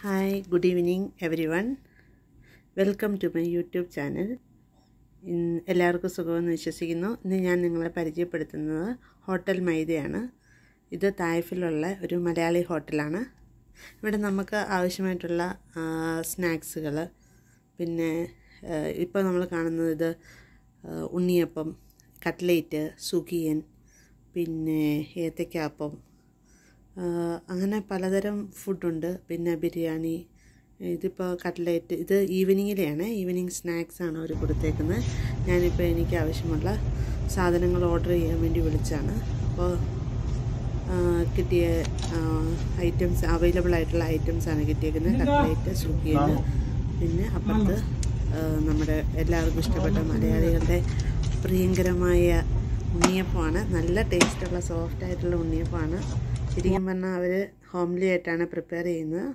Hi good evening everyone welcome to my YouTube channel ഇന്ന് എല്ലാവർക്കും സുഖമെന്ന് വിശ്വസിക്കുന്നു ഇന്ന് ഞാൻ നിങ്ങളെ പരിചയപ്പെടുത്തുന്നത് ഹോട്ടൽ മൈദയാണ് ഇത് തായ്ഫിലുള്ള ഒരു മലയാളി ഹോട്ടലാണ് ഇവിടെ നമുക്ക് ആവശ്യമായിട്ടുള്ള സ്നാക്സുകൾ പിന്നെ ഇപ്പോൾ നമ്മൾ കാണുന്നത് ഇത് ആ, ഉണ്ണിയപ്പം കട്ട്ലേറ്റ് സുഖിയൻ പിന്നെ ഏത്തയ്ക്കാപ്പം ആ, അങ്ങനെ പലതരം ഫുഡുണ്ട് പിന്നെ ബിരിയാണി ഇതിപ്പോൾ കട്ട്ലേറ്റ് ഇത് ഈവനിങ്ങിലെയാണ് ഈവനിങ് സ്നാക്സ് ആണ് അവർ കൊടുത്തേക്കുന്നത് ഞാനിപ്പോൾ എനിക്ക് ആവശ്യമുള്ള സാധനങ്ങൾ ഓർഡർ ചെയ്യാൻ വേണ്ടി വിളിച്ചാണ് അപ്പോൾ ആ, കിട്ടിയ ഐറ്റംസ് അവൈലബിൾ ആയിട്ടുള്ള ഐറ്റംസ് ആണ് കിട്ടിയേക്കുന്നത് കട്ട്ലേറ്റ് സുഖിയന് പിന്നെ അപ്പുറത്ത് ആ, നമ്മുടെ എല്ലാവർക്കും ഇഷ്ടപ്പെട്ട മലയാളികളുടെ പ്രിയങ്കരമായ ഉണ്ണിയപ്പമാണ് നല്ല ടേസ്റ്റുള്ള സോഫ്റ്റ് ആയിട്ടുള്ള ഉണ്ണിയപ്പമാണ് ശരിക്കും പറഞ്ഞാൽ അവർ ഹോംലി ആയിട്ടാണ് പ്രിപ്പയർ ചെയ്യുന്നത്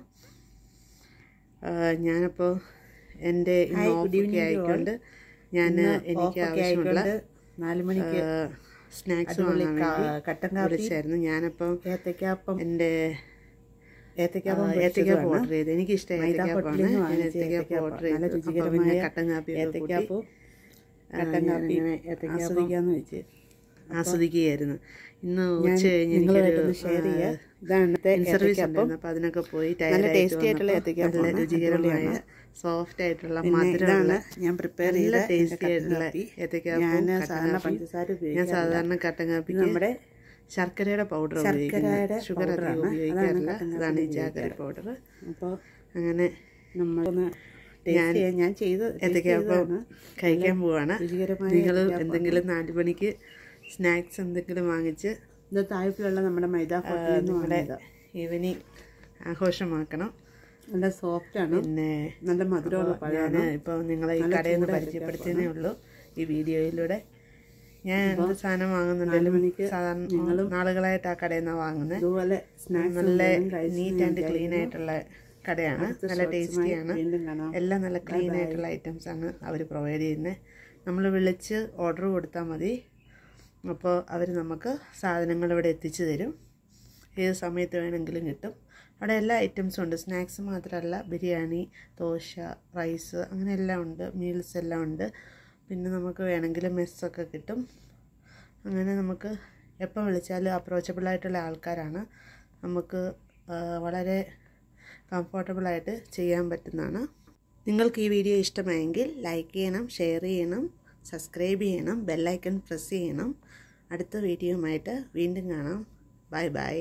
ആ, ഞാനപ്പോൾ എൻ്റെ ഇന്ന് ഓഫൊക്കെ ആയിക്കൊണ്ട് ഞാൻ എനിക്ക് ആവശ്യമുള്ള നാല് മണിക്ക് സ്നാക്സ് അടിപൊളി വാങ്ങാൻ കാ- വേണ്ടി കട്ടൻ കാപ്പി വിളിച്ചായിരുന്നു ഞാനപ്പം ഏത്തയ്ക്കാപ്പം എൻ്റെ ഏത്തയ്ക്കാപ്പം ഏത്തയ്ക്കാപ്പ് പൊരിച്ചതുമാണ്. ഓർഡർ ചെയ്ത് എനിക്ക് ഇഷ്ടം മൈദ ഏത്തയ്ക്കാപ്പാണ് ഹോട്ടലിൽ നിന്ന് ഞാൻ വാങ്ങിച്ച ഏത്തയ്ക്കാപ്പ് ഏത്തയ്ക്കാപ്പം. ഓർഡർ ചെയ്തു നല്ല അപ്പോൾ പിന്നെ രുചികരമായ കട്ടൻ കാപ്പിയൊക്കെ കൂട്ടി ഏത്തയ്ക്കാപ്പവും കട്ടൻ ആ, കാപ്പി ഞാനിങ്ങനെ ഏത്തയ്ക്കാപ്പം ആസ്വദിക്കാന്ന് വെച്ച് ആസ്വദിക്കുകയായിരുന്നു ഇന്ന് ഞാൻ ഉച്ച കഴിഞ്ഞ് നിങ്ങളുമായിട്ടൊന്ന് ഷെയർ ചെയ്യാം ഇതാണ് ഇന്നത്തെ സർവീസ് ഏത്തയ്ക്കാപ്പം ഉണ്ടായിരുന്നു അപ്പോൾ അതിനൊക്കെ പോയി നല്ല tired ആയിട്ട് ടേസ്റ്റി ആയിട്ടുള്ള വന്നപ്പോൾ ഏത്തയ്ക്കാപ്പമാണ്. നല്ല രുചികരമായ അടിപൊളിയാണ്. സോഫ്റ്റ് ആയിട്ടുള്ള പിന്നെ മധുരമുള്ള ഇതാണ് ഞാൻ പ്രിപ്പയർ നല്ല ചെയ്ത ടേസ്റ്റി കട്ടൻ ആയിട്ടുള്ള കാപ്പി. ഏത്തയ്ക്കാപ്പവും ഞാൻ കട്ടൻ സാധാരണ കാപ്പിയും. പഞ്ചസാര ഞാൻ ഉപയോഗിക്കാറില്ല. സാധാരണ കട്ടൻ ഇത് കാപ്പിക്ക് നമ്മുടെ ശർക്കരയുടെ പൗഡർ ശർക്കരയുടെ ഉപയോഗിക്കുന്നത് ഷുഗർ അധികം പൗഡറാണ്. ഉപയോഗിക്കാറില്ല അതാണ് കട്ടൻ അതാണ് ഈ കാപ്പിയിൽ ജാഗരി ഉപയോഗിക്കാറ്. പൗഡർ അപ്പോൾ അങ്ങനെ നമ്മളൊന്ന് ടേസ്റ്റ് ചെയ്യാൻ ഞാൻ ചെയ്ത് taste ഏത്തയ്ക്കാപ്പം ചെയ്തതാണ്. കഴിക്കാൻ പോവാണ് രുചികരമായ നിങ്ങൾ ഏത്തയ്ക്കാപ്പമാണ്. എന്തെങ്കിലും നാല് മണിക്ക് സ്നാക്സ് എന്തെങ്കിലും വാങ്ങിച്ച് ഇത് തായ്പിലുള്ള നമ്മുടെ മൈദ ഹോട്ടലിൽ നിന്ന് നിങ്ങളുടെ വാങ്ങിയതാ. ഈവനിങ് ആഘോഷമാക്കണം നല്ല സോഫ്റ്റ് ആണ് പിന്നെ നല്ല മധുരമുള്ള ഞാൻ പഴമാണ് ഇപ്പോൾ നിങ്ങളെ ഈ നല്ല കടയിൽ നിന്ന് ചൂട് പരിചയപ്പെടുത്തിയതേ ഉള്ളൂ ഈ വീഡിയോയിലൂടെ ഞാൻ എന്ത് സാധനം വാങ്ങുന്നുണ്ടെങ്കിലും മണിക്ക് സാധാരണ നാളുകളായിട്ട് ആ കടയിൽ നിന്നാണ് വാങ്ങുന്നത് ഇതുപോലെ സ്നാക്സ് നല്ല നീറ്റ് ആൻഡ് ക്ലീൻ ആയിട്ടുള്ള കടയാണ് നല്ല ടേസ്റ്റിയാണ് വീണ്ടും കാണാം എല്ലാം നല്ല ക്ലീൻ ആയിട്ടുള്ള ഐറ്റംസ് ആണ് അവർ പ്രൊവൈഡ് ചെയ്യുന്നത് നമ്മൾ വിളിച്ച് ഓർഡർ കൊടുത്താൽ മതി അപ്പോൾ അവർ നമുക്ക് സാധനങ്ങൾ ഇവിടെ എത്തിച്ചു തരും ഏത് സമയത്ത് വേണമെങ്കിലും കിട്ടും അവിടെ എല്ലാ ഐറ്റംസും ഉണ്ട് സ്നാക്സ് മാത്രമല്ല ബിരിയാണി ദോശ റൈസ് അങ്ങനെ എല്ലാം ഉണ്ട് മീൽസ് എല്ലാം ഉണ്ട് പിന്നെ നമുക്ക് വേണമെങ്കിൽ മെസ്സൊക്കെ കിട്ടും അങ്ങനെ നമുക്ക് എപ്പോൾ വിളിച്ചാലും അപ്രോച്ചബിൾ ആയിട്ടുള്ള ആൾക്കാരാണ് നമുക്ക് ആ, വളരെ കംഫർട്ടബിളായിട്ട് ചെയ്യാൻ പറ്റുന്നതാണ് നിങ്ങൾക്ക് ഈ വീഡിയോ ഇഷ്ടമായെങ്കിൽ ലൈക്ക് ചെയ്യണം ഷെയർ ചെയ്യണം സബ്സ്ക്രൈബ് ചെയ്യണം ബെല്ലൈക്കൺ പ്രസ് ചെയ്യണം അടുത്ത വീഡിയോയുമായിട്ട് വീണ്ടും കാണാം ബൈ ബൈ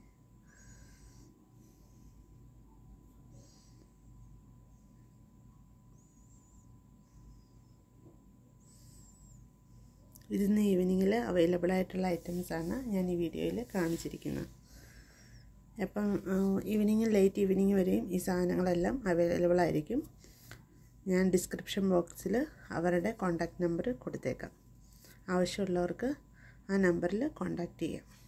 ഇതിന്ന് ഈവനിങ്ങിൽ അവൈലബിൾ ആയിട്ടുള്ള ഐറ്റംസാണ് ഞാൻ ഈ വീഡിയോയിൽ കാണിച്ചിരിക്കുന്നത് അപ്പം ഈവനിങ് ലേറ്റ് ഈവനിങ് വരെയും ഈ സാധനങ്ങളെല്ലാം അവൈലബിൾ ആയിരിക്കും ഞാൻ ഡിസ്ക്രിപ്ഷൻ ബോക്സിൽ അവരുടെ കോൺടാക്റ്റ് നമ്പർ കൊടുത്തേക്കാം ആവശ്യമുള്ളവർക്ക് ആ നമ്പറിൽ കോൺടാക്റ്റ് ചെയ്യാം